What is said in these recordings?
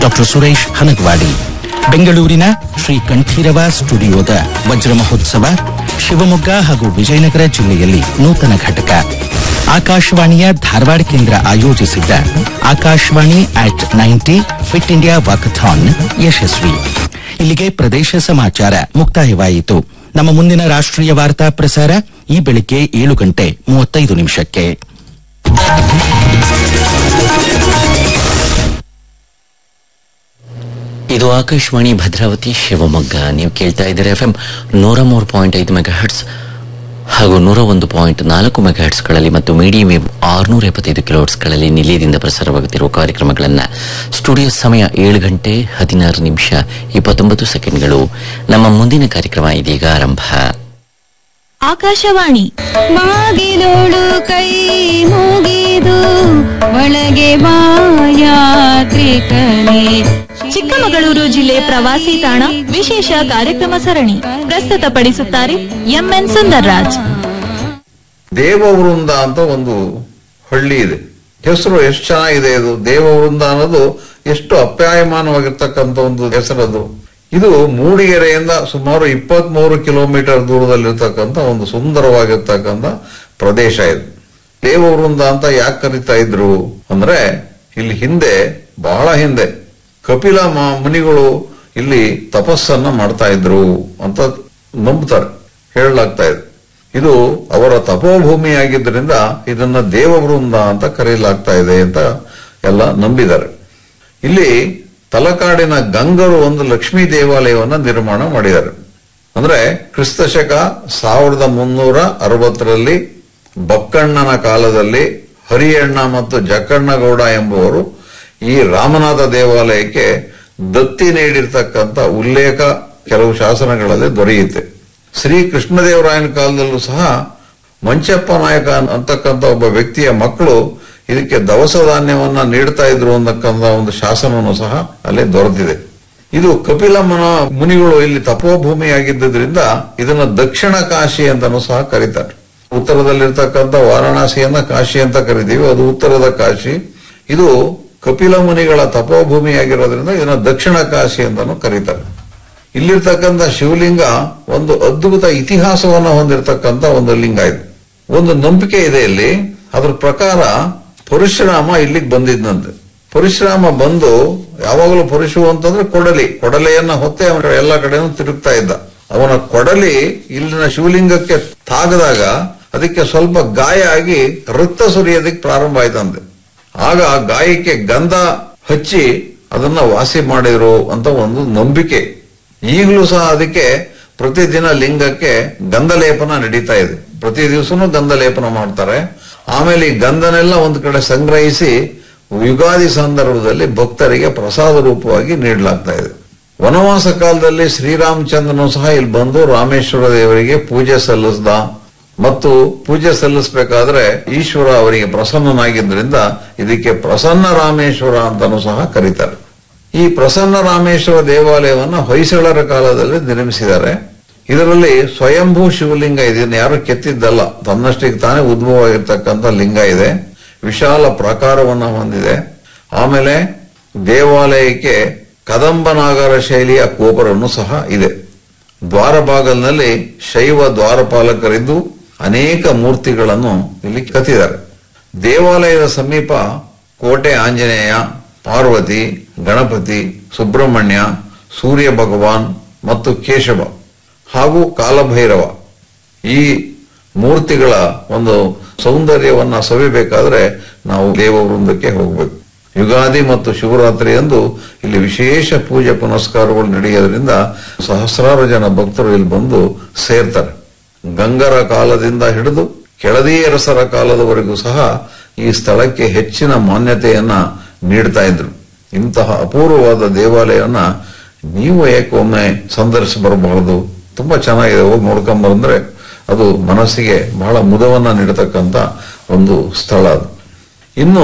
doctor Suresh Hanagavadi ಬೆಂಗಳೂರಿನ ಶ್ರೀ ಕಂಠೀರವ ಸ್ಟುಡಿಯೋದ ವಜ್ರ ಮಹೋತ್ಸವ ಶಿವಮೊಗ್ಗ ಹಾಗೂ ವಿಜಯನಗರ ಜಿಲ್ಲೆಯಲ್ಲಿ ನೂತನ ಘಟಕ ಆಕಾಶವಾಣಿಯ ಧಾರವಾಡ ಕೇಂದ್ರ ಆಯೋಜಿಸಿದ್ದ Akashvani at ninety fit India walkathon ಯಶಸ್ವಿ ಇಲ್ಲಿಗೆ ಪ್ರದೇಶ ಸಮಾಚಾರ ಮುಕ್ತಾಯವಾಯಿತು ನಮ್ಮ ಮುಂದಿನ ರಾಷ್ಟ್ರೀಯ ವಾರ್ತಾ ಪ್ರಸಾರ ಈ ಬೆಳಿಗ್ಗೆ ಏಳು ಗಂಟೆ ಮೂವತ್ತೈದು ನಿಮಿಷಕ್ಕೆ ಇದು ಆಕಾಶವಾಣಿ ಭದ್ರಾವತಿ ಶಿವಮೊಗ್ಗ ನೀವು ಕೇಳ್ತಾ ಇದ್ದೀರಾ ಎಫ್ ಎಂ ನೂರ ಮೂರು ಪಾಯಿಂಟ್ ಐದು ಮೆಗಾ ಹರ್ಟ್ಸ್ ಹಾಗೂ ನೂರ ಒಂದು ಪಾಯಿಂಟ್ ನಾಲ್ಕು ಮೆಗಾ ಹರ್ಟ್ಸ್ಗಳಲ್ಲಿ ಮತ್ತು ಮೀಡಿಯಂ ವೇವ್ ಆರುನೂರ ಎಪ್ಪತ್ತೈದು ಕಿಲೋಹರ್ಟ್ಸ್ಗಳಲ್ಲಿ ನಿಲಯದಿಂದ ಪ್ರಸಾರವಾಗುತ್ತಿರುವ ಕಾರ್ಯಕ್ರಮಗಳನ್ನು ಸ್ಟುಡಿಯೋ ಸಮಯ ಏಳು ಗಂಟೆ ಹದಿನಾರು ನಿಮಿಷ ಇಪ್ಪತ್ತೊಂಬತ್ತು ಸೆಕೆಂಡ್ಗಳು ನಮ್ಮ ಮುಂದಿನ ಕಾರ್ಯಕ್ರಮ ಇದೀಗ ಆರಂಭ ಆಕಾಶವಾಣಿ ಬಾಗಿಲೋಳು ಕೈ ಮುಗಿದು ಒಳಗೆ ಬಾಯಾತ್ರಿಕನೇ ಚಿಕ್ಕಮಗಳೂರು ಜಿಲ್ಲೆ ಪ್ರವಾಸಿ ತಾಣ ವಿಶೇಷ ಕಾರ್ಯಕ್ರಮ ಸರಣಿ ಪ್ರಸ್ತುತಪಡಿಸುತ್ತಾರೆ ಎಂಎನ್ ಸುಂದರ್ರಾಜ್ ದೇವವೃಂದ ಅಂತ ಒಂದು ಹಳ್ಳಿ ಇದೆ ಹೆಸರು ಎಷ್ಟು ಚೆನ್ನಾಗಿದೆ ಇದು ದೇವವೃಂದ ಅನ್ನೋದು ಎಷ್ಟು ಅಪ್ಯಾಯಮಾನವಾಗಿರ್ತಕ್ಕಂಥ ಒಂದು ಹೆಸರದು ಇದು ಮೂಡಿಗೆರೆಯಿಂದ ಸುಮಾರು ಇಪ್ಪತ್ತ್ ಮೂರು ಕಿಲೋಮೀಟರ್ ದೂರದಲ್ಲಿರ್ತಕ್ಕಂಥ ಒಂದು ಸುಂದರವಾಗಿರ್ತಕ್ಕಂಥ ಪ್ರದೇಶ ಇದು ದೇವವೃಂದ ಅಂತ ಯಾಕೆ ಕರಿತಾ ಇದ್ರು ಅಂದ್ರೆ ಇಲ್ಲಿ ಹಿಂದೆ ಬಹಳ ಹಿಂದೆ ಕಪಿಲ ಮ- ಮುನಿಗಳು ಇಲ್ಲಿ ತಪಸ್ಸನ್ನ ಮಾಡ್ತಾ ಇದ್ರು ಅಂತ ನಂಬ್ತಾರೆ ಹೇಳಲಾಗ್ತಾ ಇದೆ ಇದು ಅವರ ತಪೋಭೂಮಿಯಾಗಿದ್ದರಿಂದ ಇದನ್ನ ದೇವವೃಂದ ಅಂತ ಕರೆಯಲಾಗ್ತಾ ಇದೆ ಅಂತ ಎಲ್ಲ ನಂಬಿದ್ದಾರೆ ಇಲ್ಲಿ ತಲಕಾಡಿನ ಗಂಗರು ಒಂದು ಲಕ್ಷ್ಮೀ ದೇವಾಲಯವನ್ನ ನಿರ್ಮಾಣ ಮಾಡಿದ್ದಾರೆ ಅಂದ್ರೆ ಕ್ರಿಸ್ತ ಶಕ ಸಾವಿರದ ಮುನ್ನೂರ ಅರವತ್ತರಲ್ಲಿ ಬಕ್ಕಣ್ಣನ ಕಾಲದಲ್ಲಿ ಹರಿಯಣ್ಣ ಮತ್ತು ಜಕ್ಕಣ್ಣಗೌಡ ಎಂಬುವರು ಈ ರಾಮನಾಥ ದೇವಾಲಯಕ್ಕೆ ದತ್ತಿ ನೀಡಿರ್ತಕ್ಕಂಥ ಉಲ್ಲೇಖ ಕೆಲವು ಶಾಸನಗಳಲ್ಲಿ ದೊರೆಯುತ್ತೆ ಶ್ರೀ ಕೃಷ್ಣದೇವರಾಯನ ಕಾಲದಲ್ಲೂ ಸಹ ಮಂಚಪ್ಪ ನಾಯಕ ಅಂತಕ್ಕಂಥ ಒಬ್ಬ ವ್ಯಕ್ತಿಯ ಮಕ್ಕಳು ಇದಕ್ಕೆ ದವಸ ಧಾನ್ಯವನ್ನ ನೀಡ್ತಾ ಇದ್ರು ಅನ್ನಕ್ಕಂಥ ಒಂದು ಶಾಸನವನ್ನು ಸಹ ಅಲ್ಲಿ ದೊರೆತಿದೆ ಇದು ಕಪಿಲಮ್ಮನ ಮುನಿಗಳು ಇಲ್ಲಿ ತಪೋಭೂಮಿಯಾಗಿದ್ದರಿಂದ ಇದನ್ನ ದಕ್ಷಿಣ ಕಾಶಿ ಅಂತಾನೂ ಸಹ ಕರೀತಾರೆ ಉತ್ತರದಲ್ಲಿರ್ತಕ್ಕಂಥ ವಾರಣಾಸಿಯನ್ನ ಕಾಶಿ ಅಂತ ಕರಿತೀವಿ ಅದು ಉತ್ತರದ ಕಾಶಿ ಇದು ಕಪಿಲ ಮುನಿಗಳ ತಪೋಭೂಮಿಯಾಗಿರೋದ್ರಿಂದ ಇದನ್ನ ದಕ್ಷಿಣ ಕಾಶಿ ಅಂತಾನೂ ಕರೀತಾರೆ ಇಲ್ಲಿರ್ತಕ್ಕಂಥ ಶಿವಲಿಂಗ ಒಂದು ಅದ್ಭುತ ಇತಿಹಾಸವನ್ನ ಹೊಂದಿರತಕ್ಕಂಥ ಒಂದು ಲಿಂಗ ಇದು ಒಂದು ನಂಬಿಕೆ ಇದೆ ಇಲ್ಲಿ ಅದ್ರ ಪ್ರಕಾರ ಪರಶುರಾಮ ಇಲ್ಲಿಗೆ ಬಂದಿದ್ನಂತೆ ಪರಶುರಾಮ ಬಂದು ಯಾವಾಗಲೂ ಪರಶು ಅಂತಂದ್ರೆ ಕೊಡಲಿ ಕೊಡಲೆಯನ್ನ ಹೊತ್ತೆ ಅವನ ಎಲ್ಲ ಕಡೆನೂ ತಿರುಗ್ತಾ ಇದ್ದ ಅವನ ಕೊಡಲಿ ಇಲ್ಲಿನ ಶಿವಲಿಂಗಕ್ಕೆ ತಾಗದಾಗ ಅದಕ್ಕೆ ಸ್ವಲ್ಪ ಗಾಯ ಆಗಿ ರಕ್ತ ಸುರಿಯೋದಕ್ಕೆ ಪ್ರಾರಂಭ ಆಯ್ತಂತೆ ಆಗ ಆ ಗಾಯಕ್ಕೆ ಗಂಧ ಹಚ್ಚಿ ಅದನ್ನ ವಾಸಿ ಮಾಡಿದ್ರು ಅಂತ ಒಂದು ನಂಬಿಕೆ ಈಗಲೂ ಸಹ ಅದಕ್ಕೆ ಪ್ರತಿದಿನ ಲಿಂಗಕ್ಕೆ ಗಂಧಲೇಪನ ನಡೀತಾ ಇದೆ ಪ್ರತಿ ದಿವಸನೂ ಗಂಧಲೇಪನ ಮಾಡ್ತಾರೆ ಆಮೇಲೆ ಈ ಗಂಧನೆಲ್ಲ ಒಂದು ಕಡೆ ಸಂಗ್ರಹಿಸಿ ಯುಗಾದಿ ಸಂದರ್ಭದಲ್ಲಿ ಭಕ್ತರಿಗೆ ಪ್ರಸಾದ ರೂಪವಾಗಿ ನೀಡಲಾಗ್ತಾ ಇದೆ ವನವಾಸ ಕಾಲದಲ್ಲಿ ಶ್ರೀರಾಮಚಂದ್ರನು ಸಹ ಇಲ್ಲಿ ಬಂದು ರಾಮೇಶ್ವರ ದೇವರಿಗೆ ಪೂಜೆ ಸಲ್ಲಿಸ್ದ ಮತ್ತು ಪೂಜೆ ಸಲ್ಲಿಸಬೇಕಾದ್ರೆ ಈಶ್ವರ ಅವರಿಗೆ ಪ್ರಸನ್ನನಾಗಿದ್ದರಿಂದ ಇದಕ್ಕೆ ಪ್ರಸನ್ನ ರಾಮೇಶ್ವರ ಅಂತಾನೂ ಸಹ ಕರೀತಾರೆ ಈ ಪ್ರಸನ್ನ ರಾಮೇಶ್ವರ ದೇವಾಲಯವನ್ನ ಹೊಯ್ಸಳರ ಕಾಲದಲ್ಲಿ ನಿರ್ಮಿಸಿದ್ದಾರೆ ಇದರಲ್ಲಿ ಸ್ವಯಂಭೂ ಶಿವಲಿಂಗ ಇದೆ ಇದನ್ನ ಯಾರು ಕೆತ್ತಿದ್ದಲ್ಲ ತನ್ನಷ್ಟಿಗೆ ತಾನೇ ಉದ್ಭವವಾಗಿರ್ತಕ್ಕಂಥ ಲಿಂಗ ಇದೆ ವಿಶಾಲ ಪ್ರಾಕಾರವನ್ನ ಹೊಂದಿದೆ ಆಮೇಲೆ ದೇವಾಲಯಕ್ಕೆ ಕದಂಬನಾಗರ ಶೈಲಿಯ ಗೋಪುರನು ಸಹ ಇದೆ ದ್ವಾರಬಾಗಲ್ನಲ್ಲಿ ಶೈವ ದ್ವಾರಪಾಲಕರಿದ್ದು ಅನೇಕ ಮೂರ್ತಿಗಳನ್ನು ಇಲ್ಲಿ ಕತ್ತಿದ್ದಾರೆ ದೇವಾಲಯದ ಸಮೀಪ ಕೋಟೆ ಆಂಜನೇಯ ಪಾರ್ವತಿ ಗಣಪತಿ ಸುಬ್ರಹ್ಮಣ್ಯ ಸೂರ್ಯ ಭಗವಾನ್ ಮತ್ತು ಕೇಶವ ಹಾಗೂ ಕಾಲಭೈರವ ಈ ಮೂರ್ತಿಗಳ ಒಂದು ಸೌಂದರ್ಯವನ್ನ ಸವಿಬೇಕಾದ್ರೆ ನಾವು ದೇವವೃಂದಕ್ಕೆ ಹೋಗಬೇಕು ಯುಗಾದಿ ಮತ್ತು ಶಿವರಾತ್ರಿ ಎಂದು ಇಲ್ಲಿ ವಿಶೇಷ ಪೂಜೆ ಪುನಸ್ಕಾರಗಳು ನಡೆಯೋದ್ರಿಂದ ಸಹಸ್ರಾರು ಜನ ಭಕ್ತರು ಇಲ್ಲಿ ಬಂದು ಸೇರ್ತಾರೆ ಗಂಗರ ಕಾಲದಿಂದ ಹಿಡಿದು ಕೆಳದಿಯರಸರ ಕಾಲದವರೆಗೂ ಸಹ ಈ ಸ್ಥಳಕ್ಕೆ ಹೆಚ್ಚಿನ ಮಾನ್ಯತೆಯನ್ನ ನೀಡ್ತಾ ಇದ್ರು ಇಂತಹ ಅಪೂರ್ವವಾದ ದೇವಾಲಯವನ್ನ ನೀವು ಏಕೆ ಒಮ್ಮೆ ಸಂದರ್ಶಿ ಬರಬಹುದು ತುಂಬಾ ಚೆನ್ನಾಗಿದೆ ಹೋಗಿ ನೋಡ್ಕೊಂಡ್ ಬಂದ್ರೆ ಅದು ಮನಸ್ಸಿಗೆ ಬಹಳ ಮುದವನ್ನ ನೀಡತಕ್ಕಂತ ಒಂದು ಸ್ಥಳ ಅದು ಇನ್ನು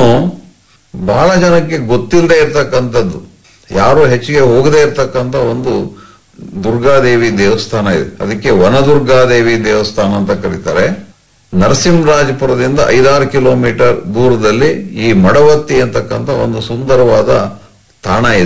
ಬಹಳ ಜನಕ್ಕೆ ಗೊತ್ತಿಲ್ಲದೆ ಇರತಕ್ಕಂಥದ್ದು ಯಾರು ಹೆಚ್ಚಿಗೆ ಹೋಗದೆ ಇರತಕ್ಕಂತ ಒಂದು ದುರ್ಗಾದೇವಿ ದೇವಸ್ಥಾನ ಇದೆ ಅದಕ್ಕೆ ವನದುರ್ಗಾದೇವಿ ದೇವಸ್ಥಾನ ಅಂತ ಕರೀತಾರೆ ನರಸಿಂಹರಾಜಪುರದಿಂದ ಐದಾರು ಕಿಲೋಮೀಟರ್ ದೂರದಲ್ಲಿ ಈ ಮಡವತ್ತಿ ಅಂತಕ್ಕಂಥ ಒಂದು ಸುಂದರವಾದ ತಾಣ ಇದೆ